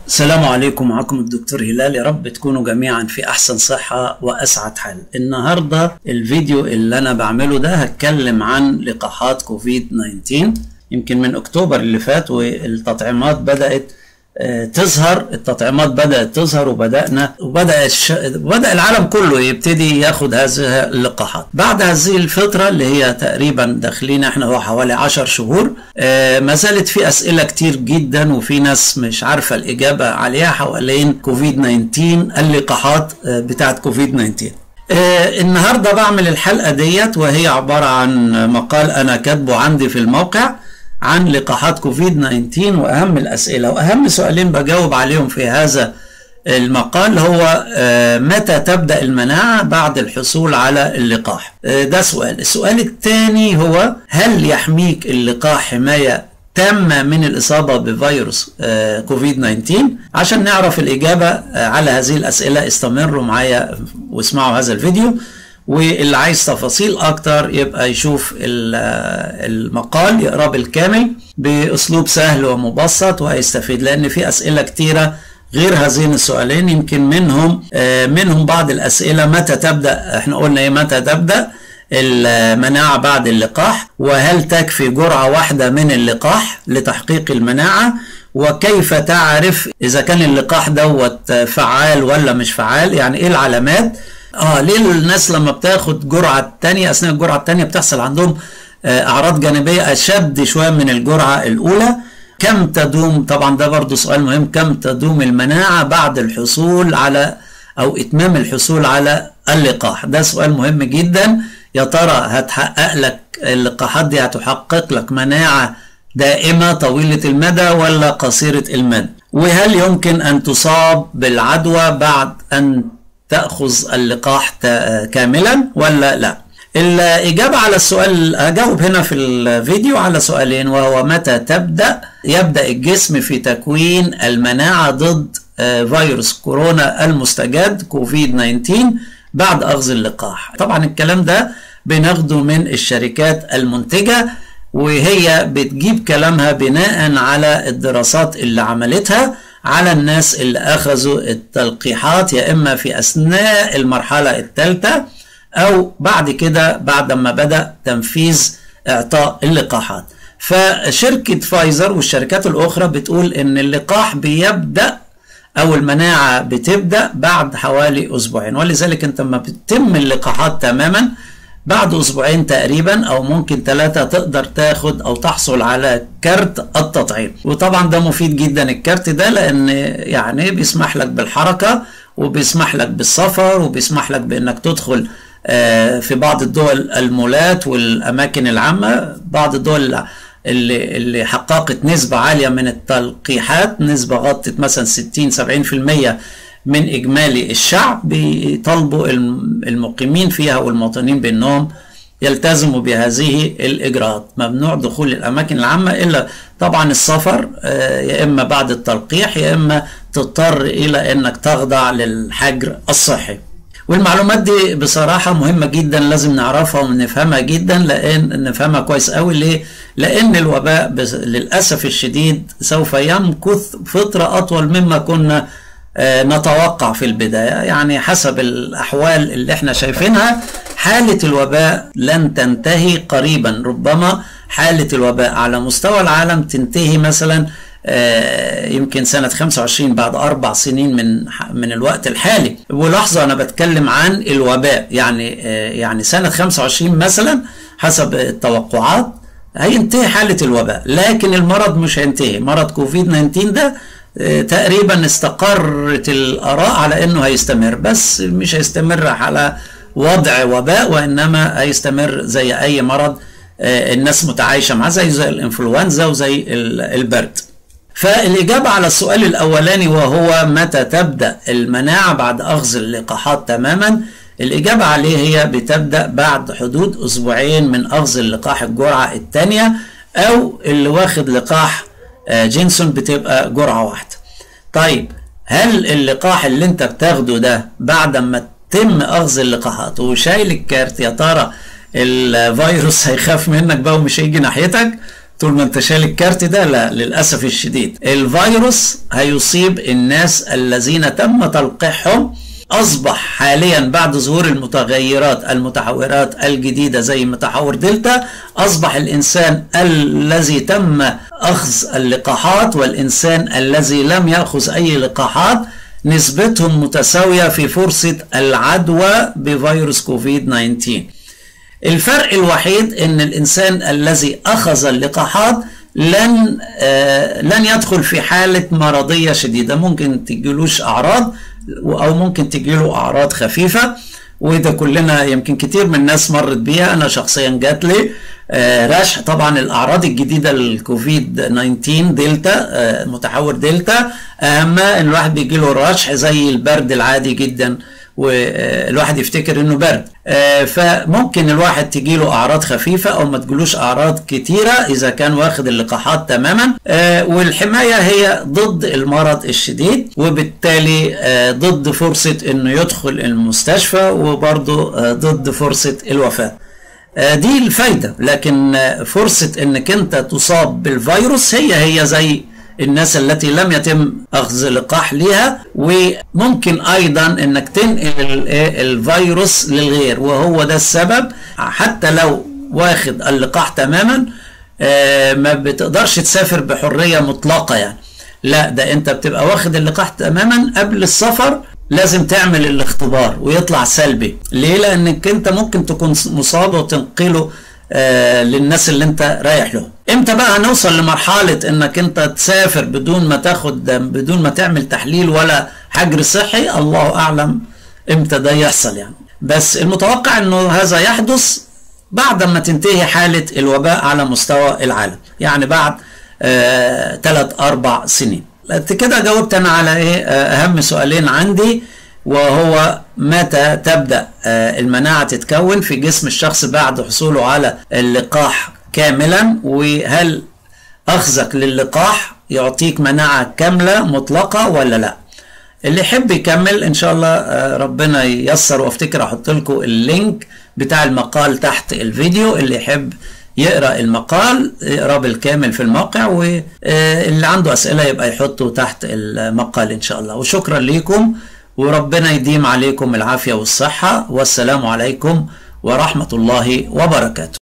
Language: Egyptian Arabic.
السلام عليكم معكم الدكتور هلال يا رب تكونوا جميعا في احسن صحة واسعد حال النهاردة الفيديو اللي انا بعمله ده هتكلم عن لقاحات كوفيد 19 يمكن من اكتوبر اللي فات والتطعيمات بدأت آه، تظهر التطعيمات بدأت تظهر وبدأنا وبدأ الش... بدأ العالم كله يبتدي ياخد هذه اللقاحات بعد هذه الفترة اللي هي تقريبا داخلين احنا هو حوالي 10 شهور آه، ما زالت في أسئلة كتير جدا وفي ناس مش عارفة الإجابة عليها حوالين كوفيد 19 اللقاحات آه، بتاعت كوفيد 19 آه النهارده بعمل الحلقه ديت وهي عباره عن مقال انا كاتبه عندي في الموقع عن لقاحات كوفيد 19 واهم الاسئله واهم سؤالين بجاوب عليهم في هذا المقال هو آه متى تبدا المناعه بعد الحصول على اللقاح آه ده سؤال السؤال الثاني هو هل يحميك اللقاح حمايه تامة من الإصابة بفيروس آه كوفيد 19 عشان نعرف الإجابة آه على هذه الأسئلة استمروا معايا واسمعوا هذا الفيديو واللي عايز تفاصيل أكتر يبقى يشوف المقال يقراه بالكامل بأسلوب سهل ومبسط وهيستفيد لأن في أسئلة كتيرة غير هذين السؤالين يمكن منهم آه منهم بعض الأسئلة متى تبدأ احنا قلنا ايه متى تبدأ المناعة بعد اللقاح وهل تكفي جرعة واحدة من اللقاح لتحقيق المناعة وكيف تعرف إذا كان اللقاح دوت فعال ولا مش فعال يعني إيه العلامات آه ليه الناس لما بتاخد جرعة تانية أثناء الجرعة التانية بتحصل عندهم أعراض جانبية أشد شوية من الجرعة الأولى كم تدوم طبعا ده برضو سؤال مهم كم تدوم المناعة بعد الحصول على أو إتمام الحصول على اللقاح ده سؤال مهم جدا يا ترى هتحقق لك اللقاحات دي هتحقق لك مناعة دائمة طويلة المدى ولا قصيرة المدى وهل يمكن أن تصاب بالعدوى بعد أن تأخذ اللقاح كاملا ولا لا الإجابة على السؤال هجاوب هنا في الفيديو على سؤالين وهو متى تبدأ يبدأ الجسم في تكوين المناعة ضد فيروس كورونا المستجد كوفيد 19 بعد أخذ اللقاح طبعا الكلام ده بناخده من الشركات المنتجة وهي بتجيب كلامها بناء على الدراسات اللي عملتها على الناس اللي أخذوا التلقيحات يا إما في أثناء المرحلة الثالثة أو بعد كده بعد ما بدأ تنفيذ إعطاء اللقاحات فشركة فايزر والشركات الأخرى بتقول إن اللقاح بيبدأ او المناعه بتبدا بعد حوالي اسبوعين ولذلك انت لما بتتم اللقاحات تماما بعد اسبوعين تقريبا او ممكن ثلاثه تقدر تاخد او تحصل على كارت التطعيم وطبعا ده مفيد جدا الكارت ده لان يعني بيسمح لك بالحركه وبيسمح لك بالسفر وبيسمح لك بانك تدخل في بعض الدول المولات والاماكن العامه بعض الدول اللي اللي حققت نسبة عالية من التلقيحات نسبة غطت مثلا 60 70% من إجمالي الشعب بيطالبوا المقيمين فيها والمواطنين بأنهم يلتزموا بهذه الإجراءات ممنوع دخول الأماكن العامة إلا طبعا السفر يا إما بعد التلقيح يا إما تضطر إلى أنك تخضع للحجر الصحي والمعلومات دي بصراحة مهمة جدا لازم نعرفها ونفهمها جدا لأن نفهمها كويس قوي ليه؟ لأن الوباء للأسف الشديد سوف يمكث فترة أطول مما كنا نتوقع في البداية يعني حسب الأحوال اللي احنا شايفينها حالة الوباء لن تنتهي قريبا ربما حالة الوباء على مستوى العالم تنتهي مثلا يمكن سنة 25 بعد أربع سنين من من الوقت الحالي ولاحظوا أنا بتكلم عن الوباء يعني يعني سنة 25 مثلا حسب التوقعات هينتهي حالة الوباء لكن المرض مش هينتهي مرض كوفيد 19 ده تقريبا استقرت الآراء على أنه هيستمر بس مش هيستمر على وضع وباء وإنما هيستمر زي أي مرض الناس متعايشة معاه زي زي الإنفلونزا وزي البرد فالإجابة على السؤال الأولاني وهو متى تبدأ المناعة بعد أخذ اللقاحات تماما الإجابة عليه هي بتبدأ بعد حدود أسبوعين من أخذ اللقاح الجرعة الثانية أو اللي واخد لقاح جينسون بتبقى جرعة واحدة طيب هل اللقاح اللي انت بتاخده ده بعد ما تم أخذ اللقاحات وشايل الكارت يا ترى الفيروس هيخاف منك بقى ومش هيجي ناحيتك طول ما انت شايل الكارت ده لا للاسف الشديد الفيروس هيصيب الناس الذين تم تلقيحهم اصبح حاليا بعد ظهور المتغيرات المتحورات الجديده زي متحور دلتا اصبح الانسان الذي تم اخذ اللقاحات والانسان الذي لم ياخذ اي لقاحات نسبتهم متساويه في فرصه العدوى بفيروس كوفيد 19 الفرق الوحيد ان الانسان الذي اخذ اللقاحات لن آه لن يدخل في حاله مرضيه شديده ممكن تجيلوش اعراض او ممكن تجيله اعراض خفيفه وده كلنا يمكن كتير من الناس مرت بيها انا شخصيا جات لي آه رشح طبعا الاعراض الجديده للكوفيد 19 دلتا آه متحور دلتا اهمها ان الواحد بيجي له رشح زي البرد العادي جدا والواحد يفتكر انه برد فممكن الواحد تجيله اعراض خفيفه او ما تجيلوش اعراض كتيره اذا كان واخد اللقاحات تماما والحمايه هي ضد المرض الشديد وبالتالي ضد فرصه انه يدخل المستشفى وبرضه ضد فرصه الوفاه دي الفايده لكن فرصه انك انت تصاب بالفيروس هي هي زي الناس التي لم يتم اخذ لقاح ليها وممكن ايضا انك تنقل الفيروس للغير وهو ده السبب حتى لو واخد اللقاح تماما ما بتقدرش تسافر بحريه مطلقه يعني لا ده انت بتبقى واخد اللقاح تماما قبل السفر لازم تعمل الاختبار ويطلع سلبي ليه لانك انت ممكن تكون مصاب وتنقله آه للناس اللي انت رايح لهم امتى بقى هنوصل لمرحلة انك انت تسافر بدون ما تاخد بدون ما تعمل تحليل ولا حجر صحي الله اعلم امتى ده يحصل يعني بس المتوقع انه هذا يحدث بعد ما تنتهي حالة الوباء على مستوى العالم يعني بعد ثلاث آه اربع سنين كده جاوبت انا على ايه آه اهم سؤالين عندي وهو متى تبدا المناعه تتكون في جسم الشخص بعد حصوله على اللقاح كاملا وهل اخذك للقاح يعطيك مناعه كامله مطلقه ولا لا اللي يحب يكمل ان شاء الله ربنا ييسر وافتكر احط لكم اللينك بتاع المقال تحت الفيديو اللي يحب يقرا المقال يقرا بالكامل في الموقع واللي عنده اسئله يبقى يحطه تحت المقال ان شاء الله وشكرا لكم وربنا يديم عليكم العافية والصحة والسلام عليكم ورحمة الله وبركاته